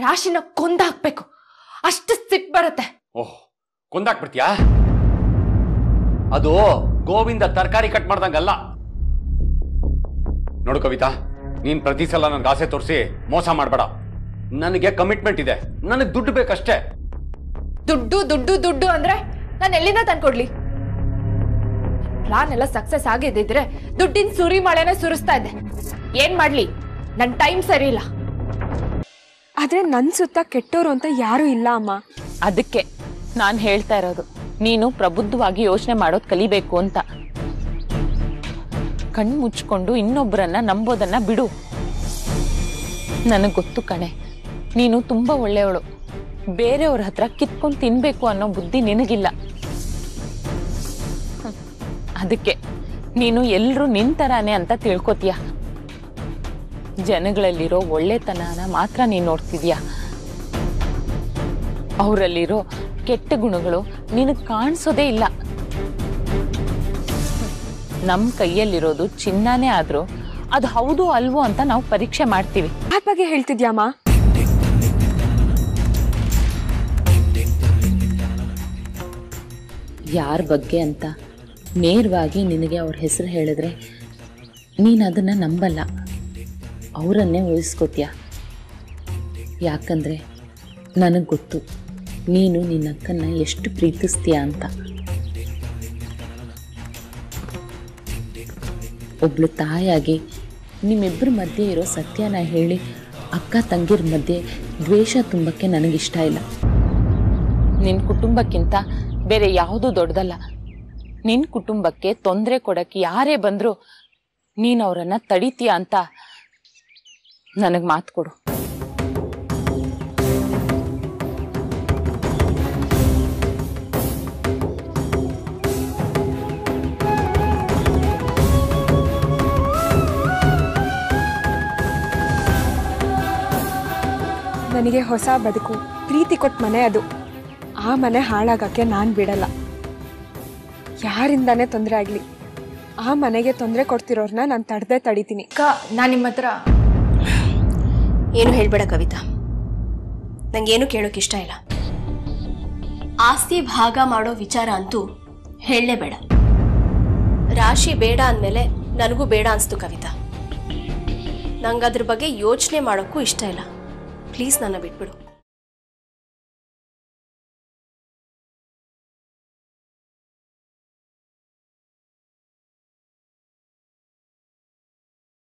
ರಾಶಿನ ಕೊಂದಾಕ್ಬೇಕು ಅಷ್ಟು ಸಿಟ್ ಬರುತ್ತೆ ಓಹ್ ಕೊಂದಾಕ್ಬಿಡ್ತೀಯಾ ಅದು ಗೋವಿಂದ ತರಕಾರಿ ಕಟ್ ಮಾಡ್ದಂಗಲ್ಲ ನೋಡು ಕವಿತಾ ನೀನ್ ಪ್ರತಿ ಸಲ ನನ್ಗೆ ಆಸೆ ತೋರಿಸಿ ಮೋಸ ಮಾಡಬೇಡ ನನಗೆ ಕಮಿಟ್ಮೆಂಟ್ ಇದೆ ನನಗೆ ದುಡ್ಡು ಬೇಕಷ್ಟೇ ದುಡ್ಡು ದುಡ್ಡು ದುಡ್ಡು ಅಂದ್ರೆ ನಾನು ಎಲ್ಲಿಂದ ತಂದ್ಕೊಡ್ಲಿ ಪ್ಲಾನ್ ಎಲ್ಲ ಸಕ್ಸಸ್ ಆಗಿದ್ದಿದ್ರೆ ದುಡ್ಡಿನ ಸುರಿ ಮಳೆನೆ ಸುರಿಸ್ತಾ ಇದ್ದೆ ಏನ್ ಮಾಡ್ಲಿ ನನ್ ಟೈಮ್ ಸರಿ ಇಲ್ಲ ಆದ್ರೆ ನನ್ ಸುತ್ತ ಕೆಟ್ಟೋರು ಅಂತ ಯಾರು ಇಲ್ಲ ಅಮ್ಮ ಅದಕ್ಕೆ ನಾನು ಹೇಳ್ತಾ ಇರೋದು ನೀನು ಪ್ರಬುದ್ಧವಾಗಿ ಯೋಚನೆ ಮಾಡೋದು ಕಲಿಬೇಕು ಅಂತ ಕಣ್ಣು ಮುಚ್ಕೊಂಡು ಇನ್ನೊಬ್ಬರನ್ನ ನಂಬೋದನ್ನ ಬಿಡು ನನಗೆ ಗೊತ್ತು ಕಣೆ ನೀನು ತುಂಬಾ ಒಳ್ಳೆಯವಳು ಬೇರೆಯವ್ರ ಹತ್ರ ಕಿತ್ಕೊಂಡು ತಿನ್ಬೇಕು ಅನ್ನೋ ಬುದ್ಧಿ ನಿನಗಿಲ್ಲ ಹ್ಮ್. ಅದಕ್ಕೆ ನೀನು ಎಲ್ರೂ ನಿನ್ ತರಾನೇ ಅಂತ ತಿಳ್ಕೊತೀಯ ಜನಗಳಲ್ಲಿರೋ ಒಳ್ಳೆತನನ ಮಾತ್ರ ನೀನ್ ನೋಡ್ತಿದ್ಯಾ ಅವರಲ್ಲಿರೋ ಕೆಟ್ಟ ಗುಣಗಳು ನಿನಗೆ ಕಾಣಿಸೋದೇ ಇಲ್ಲ ನಮ್ಮ ಕೈಯಲ್ಲಿರೋದು ಚಿನ್ನನೇ ಆದ್ರೂ ಅದು ಹೌದು ಅಲ್ವೋ ಅಂತ ನಾವು ಪರೀಕ್ಷೆ ಮಾಡ್ತೀವಿ ಯಾರ ಬಗ್ಗೆ ಹೇಳ್ತಿದ್ಯಾಮ್ಮ ಯಾರ ಬಗ್ಗೆ ಅಂತ ನೇರವಾಗಿ ನಿನಗೆ ಅವ್ರ ಹೆಸರು ಹೇಳಿದ್ರೆ ನೀನು ಅದನ್ನು ನಂಬಲ್ಲ ಅವರನ್ನೇ ಉಳಿಸ್ಕೋತೀಯ ಯಾಕಂದರೆ ನನಗೆ ಗೊತ್ತು ನೀನು ನಿನ್ನ ಅಕ್ಕನ್ನ ಎಷ್ಟು ಪ್ರೀತಿಸ್ತೀಯ ಅಂತ ಒಬ್ಳು ತಾಯಾಗಿ ನಿಮ್ಮಿಬ್ಬರ ಮಧ್ಯೆ ಇರೋ ಸತ್ಯನ ಹೇಳಿ ಅಕ್ಕ ತಂಗಿರ ಮಧ್ಯೆ ದ್ವೇಷ ತುಂಬಕ್ಕೆ ನನಗಿಷ್ಟ ಇಲ್ಲ ನಿನ್ನ ಕುಟುಂಬಕ್ಕಿಂತ ಬೇರೆ ಯಾವುದೂ ದೊಡ್ಡದಲ್ಲ ನಿನ್ನ ಕುಟುಂಬಕ್ಕೆ ತೊಂದರೆ ಕೊಡಕ್ಕೆ ಯಾರೇ ಬಂದರೂ ನೀನು ಅವರನ್ನ ತಡಿತೀಯ ಅಂತ ನನಗೆ ಮಾತು ಕೊಡು ನನಗೆ ಹೊಸ ಬದುಕು ಪ್ರೀತಿ ಕೊಟ್ಟ ಮನೆ ಅದು ಆ ಮನೆ ಹಾಳಾಗಕ್ಕೆ ನಾನು ಬಿಡಲ್ಲ ಯಾರಿಂದಾನೇ ತೊಂದರೆ ಆಗಲಿ ಆ ಮನೆಗೆ ತೊಂದರೆ ಕೊಡ್ತಿರೋರ್ನ ನಾನು ತಡೆದೇ ತಡಿತೀನಿ ಅಕ್ಕ ನಾನು ನಿಮ್ಮ ಹತ್ರ ಏನು ಹೇಳ್ಬೇಡ ಕವಿತಾ ನಂಗೇನು ಕೇಳೋಕೆ ಇಷ್ಟ ಇಲ್ಲ ಆಸ್ತಿ ಭಾಗ ಮಾಡೋ ವಿಚಾರ ಅಂತೂ ಹೇಳಲೇಬೇಡ ರಾಶಿ ಬೇಡ ಅಂದಮೇಲೆ ನನಗೂ ಬೇಡ ಅನಿಸ್ತು ಕವಿತಾ ನಂಗೆ ಅದ್ರ ಬಗ್ಗೆ ಯೋಚನೆ ಮಾಡೋಕ್ಕೂ ಇಷ್ಟ ಇಲ್ಲ ಪ್ಲೀಸ್ ನನ್ನ ಬಿಟ್ಬಿಡು